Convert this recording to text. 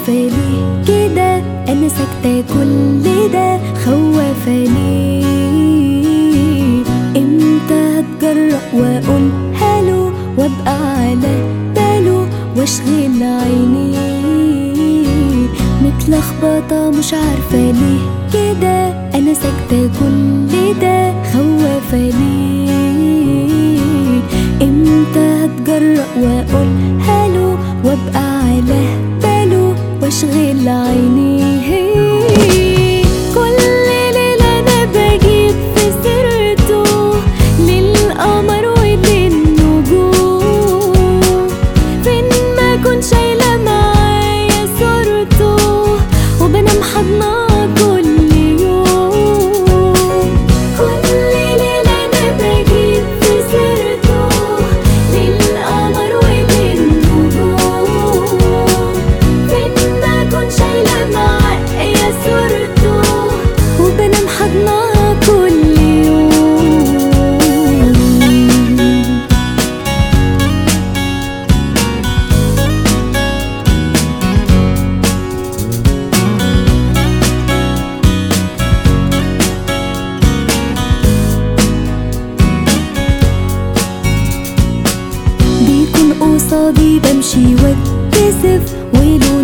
عارفة ليه كده أنا ساكتة كل ده خوافة ليه امتى هتجرأ وأقول هالو وأبقى على باله واشغل عيني متلخبطة مش عارفة ليه كده أنا ساكتة كل ده خوافة ليه امتى هتجرأ وأقول هالو وأبقى على باله واشغل عيني كل ليلة أنا بجيب في سيرته للقمر وللنجوم فين ما كنت شايلة معايا صورته وبنام حضناه كل يوم كل ليلة أنا بجيب في سيرته للقمر وللنجوم فين ما كنت شايلة معايا صورته وبنام حضناه كل يوم بيكون قصادي بمشي واتكسف ولو